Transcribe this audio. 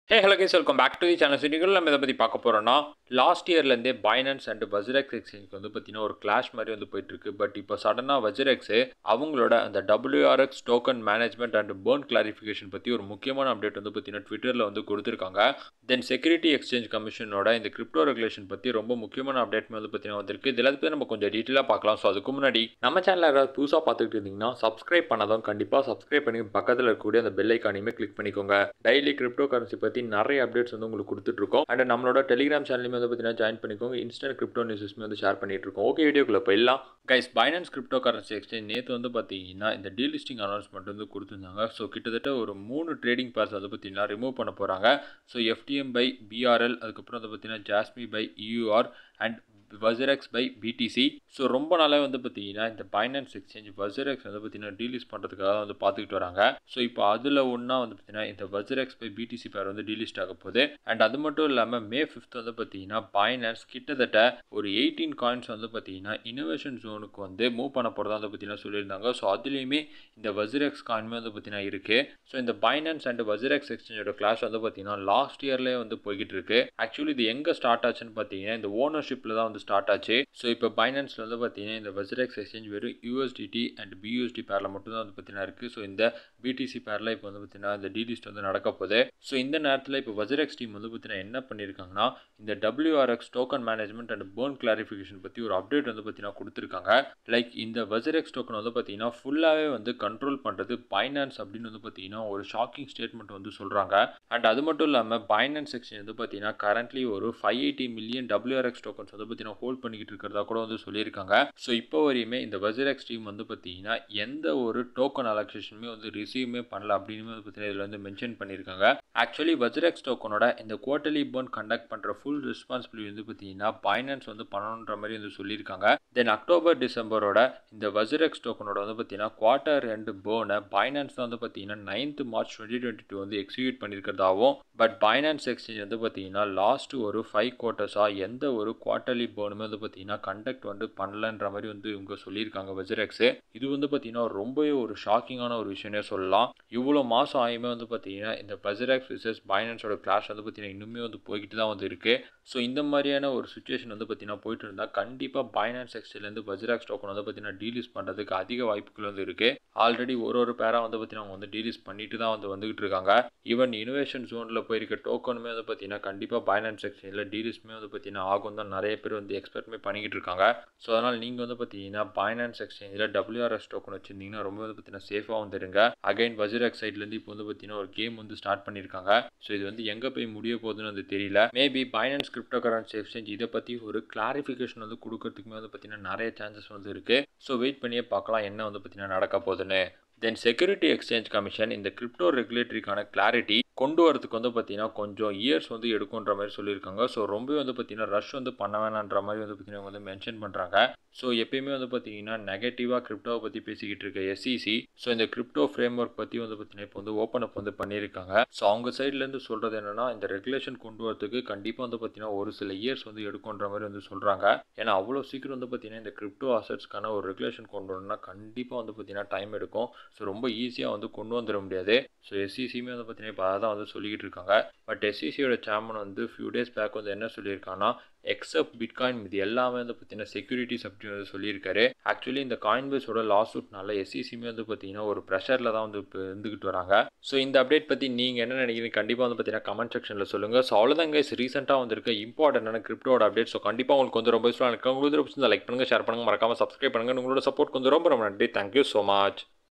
hey hello guys welcome back to the channel சிட்டிகள் நம்ம இதை பற்றி பார்க்க போகிறோம்னா லாஸ்ட் இயர்லேருந்தே பைனான்ஸ் அண்ட் வஜ்ரெக்ஸ் எக்ஸ்சேஞ்சுக்கு வந்து பார்த்தீங்கன்னா ஒரு கிளாஷ் மாதிரி வந்து போயிட்டுருக்கு பட் இப்போ சடனாக வஜ்ரெக்ஸு அவங்களோட அந்த WRX token management and burn clarification பற்றி ஒரு முக்கியமான அப்டேட் வந்து பார்த்தீங்கன்னா ட்விட்டரில் வந்து கொடுத்துருக்காங்க தென் செக்யூரிட்டி எக்ஸ்சேஞ்ச் கமிஷனோட இந்த கிரிப்டோ ரெகுலேஷன் பற்றி ரொம்ப முக்கியமான அப்டேட் வந்து பார்த்தீங்கன்னா வந்திருக்கு இதில் பற்றி நம்ம கொஞ்சம் டீட்டெயிலாக பார்க்கலாம் ஸோ அதுக்கு முன்னாடி நம்ம சேனலில் யாராவது புதுசாக பார்த்துக்கிட்டு இருந்தீங்கன்னா சப்ஸ்கிரைப் பண்ணாதான் கண்டிப்பாக சப்ஸ்கிரைப் பண்ணி பக்கத்தில் இருக்கக்கூடிய அந்த பெல் ஐக்கானையுமே கிளிக் பண்ணிக்கோங்க டெய்லி கிரிப்டோ கரன்சி பற்றி நிறைய அப்டேட்ஸ் வந்து உங்களுக்கு கொடுத்துட்ருக்கோம் அண்ட் நம்மளோட டெலிகிராம் சேனலுமே வந்து பார்த்தீங்கன்னா ஜாயின் பண்ணிக்கோங்க இன்ஸ்டன்ட் கிரிப்டோ நியூஸஸ்மே வந்து ஷேர் பண்ணிட்டு இருக்கோம் ஓகே வீடியோக்குள்ள போயிடலாம் guys Binance crypto currency exchange நேற்று வந்து பார்த்தீங்கன்னா இந்த டீலிஸ்டிங் அனௌன்ஸ்மெண்ட் வந்து கொடுத்துருந்தாங்க ஸோ கிட்டத்தட்ட ஒரு மூணு ட்ரேடிங் பேர்ஸ் வந்து பார்த்தீங்கன்னா ரிமூவ் பண்ண போகிறாங்க ஸோ எஃப்டிஎம் பை பிஆர்எல் அதுக்கப்புறம் வந்து பார்த்தீங்கன்னா Jasmy by EUR and WazirX by BTC so ரொம்ப நாளாக வந்து பார்த்தீங்கன்னா இந்த பைனான்ஸ் எக்ஸ்சேஞ்ச் வசரெக்ஸ் வந்து பார்த்தீங்கன்னா டீலிஸ்ட் பண்ணுறதுக்காக வந்து பார்த்துக்கிட்டு வராங்க ஸோ இப்போ அதில் ஒன்றா வந்து பார்த்தீங்கன்னா இந்த வசரெக்ஸ் பை பிடிசி பேர் வந்து டீலிஸ்ட் ஆக போகுது அண்ட் அது மட்டும் இல்லாமல் மே ஃபிஃப்த் வந்து பார்த்தீங்கன்னா பைனான்ஸ் கிட்டத்தட்ட ஒரு எயிட்டீன் காயின்ஸ் வந்து பார்த்தீங்கன்னா இனோவேஷன் ஜோனுக்கு வந்து மூவ் பண்ண போகிறதா வந்து பார்த்தீங்கன்னா சொல்லியிருந்தாங்க ஸோ அதுலேயுமே இந்த வசரெக்ஸ் காயின்மே வந்து பார்த்தீங்கன்னா இருக்குது ஸோ இந்த பைனான்ஸ் அண்ட் வசரெக்ஸ் எக்ஸ்சேஞ்சோட கிளாஸ் வந்து பார்த்தீங்கன்னா லாஸ்ட் இயர்லேயே வந்து போய்கிட்டு இருக்கு ஆக்சுவலி இது எங்கே ஸ்டார்ட் ஆச்சுன்னு பார்த்தீங்கன்னா இந்த ஓனர்ஷிப்பில் தான் வந்து ஸ்டார்ட் ஆச்சு ஸோ இப்போ பைனான்ஸில் வந்து பார்த்தீங்கன்னா இந்த வசரெக்ஸ் எக்ஸ்சேஞ்ச் வெறும் யூஎஸ்டிடி அண்ட் பியூஎஸ்டி பேரில் மட்டும் தான் வந்து பார்த்தீங்கன்னா இருக்குது ஸோ இந்த பிடிசி பேரில் இப்போ வந்து பார்த்தீங்கன்னா இந்த டிலிஸ்ட் வந்து நடக்க போகுது ஸோ இந்த நேரத்தில் இப்போ வஜரெக்ஸ் டீம் வந்து பார்த்தீங்கன்னா என்ன பண்ணியிருக்காங்கன்னா இந்த WRX token management and burn clarification பற்றி ஒரு அப்டேட் வந்து பார்த்தீங்கன்னா கொடுத்துருக்காங்க லைக் இந்த வஜரெக்ஸ் டோக்கன் வந்து பார்த்தீங்கன்னா ஃபுல்லாகவே வந்து கண்ட்ரோல் பண்ணுறது பைனான்ஸ் அப்படின்னு வந்து பார்த்தீங்கன்னா ஒரு ஷாக்கிங் ஸ்டேட்மெண்ட் வந்து சொல்கிறாங்க அண்ட் அது மட்டும் இல்லாமல் பைனான்ஸ் எக்ஸ்சேஞ்ச் வந்து பார்த்தீங்கன்னா கரண்ட்லி ஒரு five eighty million WRX tokens வந்து பார்த்தீங்கன்னா ஹோல்ட் பண்ணிக்கிட்டு இருக்கிறதா கூட வந்து சொல்லியிருக்காங்க ஸோ இப்போ வரையுமே இந்த வஜரெக்ஸ் டீம் வந்து பார்த்தீங்கன்னா எந்த ஒரு டோக்கன் அலக்சேஷனுமே வந்து ரிசீவ்மே பண்ணல அப்படின்னு வந்து பார்த்தீங்கன்னா இதில் வந்து மென்ஷன் பண்ணியிருக்காங்க ஆக்சுவலி வஜரெக்ஸ் டோக்கனோட இந்த குவார்டர்லி பர்ன் கண்டக்ட் பண்ணுற ஃபுல் ரெஸ்பான்சிபிலிட்டி வந்து பார்த்தீங்கன்னா பைனான்ஸ் வந்து பண்ணணுன்ற மாதிரி வந்து சொல்லியிருக்காங்க தென் அக்டோபர் டிசம்பரோட இந்த வஜரெக்ஸ் டோக்கனோட வந்து பார்த்தீங்கன்னா குவார்ட்டர் ரெண்டு பேர்னை பைனான்ஸ் தான் வந்து பார்த்தீங்கன்னா ninth March twenty twenty two வந்து எக்ஸிக்யூட் பண்ணியிருக்கிறதாவும் பட் பைனான்ஸ் எக்ஸ்சேஞ்ச் வந்து பார்த்தீங்கன்னா லாஸ்ட் ஒரு ஃபைவ் குவார்ட்டர்ஸாக எந்த ஒரு குவார்ட்டர்லி பேர்னுமே வந்து பார்த்தீங்கன்னா கண்டக்ட் வந்து பண்ணலன்ற மாதிரி வந்து இவங்க சொல்லியிருக்காங்க வஜரெக்ஸு இது வந்து பார்த்தீங்கன்னா ரொம்பவே ஒரு ஷாக்கிங்கான ஒரு விஷயமே சொல்லலாம் இவ்வளோ மாதம் ஆயுமே வந்து பார்த்தீங்கன்னா இந்த வஜரெக்ஸ் விசஸ் பைனான்ஸோட கிளாஷ் வந்து பார்த்தீங்கன்னா இன்னுமே வந்து போய்கிட்டு தான் வந்து இருக்குது ஸோ இந்த மாதிரியான ஒரு சுச்சுவேஷன் வந்து பார்த்தீங்கன்னா போயிட்டு இருந்தால் கண்டிப்பாக பைனான்ஸ் எக்ஸ்சேஞ்சிலேருந்து வஜ்ராக்ஸ் டோக்கன் வந்து பார்த்தீங்கன்னா டீலிஸ் பண்ணுறதுக்கு அதிக வாய்ப்புகள் வந்து இருக்குது ஆல்ரெடி ஒரு ஒரு பேராக வந்து பார்த்தீங்கன்னா அவங்க வந்து டீலிஸ் பண்ணிட்டு தான் வந்து வந்துகிட்டு இருக்காங்க ஈவன் இனோவேஷன் ஜோனில் போயிருக்க டோக்கனுமே வந்து பார்த்தீங்கன்னா கண்டிப்பாக பைனான்ஸ் எக்ஸ்சேஞ்சில் டீலிஸ்மே வந்து பார்த்தீங்கன்னா ஆகும் தான் நிறைய பேர் வந்து எக்ஸ்பெக்ட்மே பண்ணிக்கிட்டு இருக்காங்க ஸோ அதனால் நீங்கள் வந்து பார்த்தீங்கன்னா பைனான்ஸ் எக்ஸ்சேஞ்சில் டபிள்யூஆர்எஸ் டோக்கன் வச்சிருந்தீங்கன்னா ரொம்ப வந்து பார்த்தீங்கன்னா சேஃபாக வந்துருங்க அகைன் வஜ்ராக் சைட்லேருந்து இப்போ வந்து பார்த்தீங்கன்னா ஒரு கேம் வந்து ஸ்டார்ட் பண்ணியிருக்காங்க ஸோ இது வந்து எங்கே போய் முடிய போகுதுன்னு வந்து தெரியல maybe Binance crypto currency exchange இதை பற்றி ஒரு கிளாரிஃபிகேஷன் வந்து கொடுக்கறதுக்குமே வந்து பார்த்தீங்கன்னா நிறைய சான்சஸ் வந்து இருக்குது ஸோ வெயிட் பண்ணியே பார்க்கலாம் என்ன வந்து பார்த்தீங்கன்னா நடக்க போகுதுன்னு தென் செக்யூரிட்டி எக்ஸ்சேஞ்ச் கமிஷன் இந்த கிரிப்டோ ரெகுலேட்டரிக்கான கிளாரிட்டி கொண்டு வரதுக்கு வந்து பார்த்தீங்கன்னா கொஞ்சம் இயர்ஸ் வந்து எடுக்குன்ற மாதிரி சொல்லியிருக்காங்க ஸோ ரொம்பவே வந்து பார்த்தீங்கன்னா ரஷ் வந்து பண்ண வேணான்ற மாதிரி வந்து பார்த்தீங்கன்னா வந்து மென்ஷன் பண்ணுறாங்க ஸோ எப்பயுமே வந்து பார்த்தீங்கன்னா நெகட்டிவாக கிரிப்டோவை பற்றி பேசிக்கிட்டு இருக்க எஸ்இசி ஸோ இந்த கிரிப்டோ ஃப்ரேம் ஒர்க் பற்றி வந்து பார்த்தீங்கன்னா இப்போ வந்து ஓப்பன் அப் வந்து பண்ணியிருக்காங்க ஸோ அவங்க சைட்லேருந்து சொல்கிறது என்னென்னா இந்த ரெகுலேஷன் கொண்டு வரதுக்கு கண்டிப்பாக வந்து பார்த்தீங்கன்னா ஒரு சில இயர்ஸ் வந்து எடுக்குன்ற மாதிரி வந்து சொல்கிறாங்க ஏன்னா அவ்வளோ சீக்கிரம் வந்து பார்த்தீங்கன்னா இந்த கிரிப்டோ அசட்ஸ்க்கான ஒரு ரெகுலேஷன் கொண்டு வரணும்னா கண்டிப்பாக வந்து பார்த்தீங்கன்னா டைம் எடுக்கும் ஸோ ரொம்ப ஈஸியாக வந்து கொண்டு வந்துட முடியாது ஸோ எஸ்சிசியுமே வந்து பார்த்தீங்கன்னா இப்போ தான் வந்து சொல்லிக்கிட்டு இருக்காங்க பட் எஸ்சிசியோட சேர்மன் வந்து ஃபியூ டேஸ் பேக் வந்து என்ன சொல்லியிருக்காங்கன்னா எக்ஸப்ட் பிட்காயின் இது எல்லாமே வந்து பார்த்தீங்கன்னா செக்யூரிட்டிஸ் அப்படின்னு வந்து சொல்லியிருக்காரு ஆக்சுவலி இந்த காயின் பேஸோட லாஸ் அவுட்னால எஸ்சிசியுமே வந்து பார்த்தீங்கன்னா ஒரு ப்ரெஷரில் தான் வந்து இப்போ இருந்துக்கிட்டு வராங்க ஸோ இந்த அப்டேட் பற்றி நீங்கள் என்ன நினைக்கிறீங்க கண்டிப்பாக வந்து பார்த்தீங்கன்னா கமெண்ட் செக்ஷனில் சொல்லுங்கள் ஸோ அவ்வளோதான் கைஸ் ரீசெண்டாக வந்திருக்க இம்பார்ட்டன்டான கிரிப்டோட அப்டேட் ஸோ கண்டிப்பாக உங்களுக்கு வந்து ரொம்ப யூஸ்ஃபுல்லாக இருக்குது உங்களுக்கு பிடிச்சிருந்தா லைக் பண்ணுங்கள் ஷேர் பண்ணுங்கள் மறக்காமல் சப்ஸ்கிரைப் பண்ணுங்கள் உங்களோட சப்போர்ட் கொஞ்சம் ரொம்ப ரொம்ப நன்றி தேங்க்யூ ஸோ மச்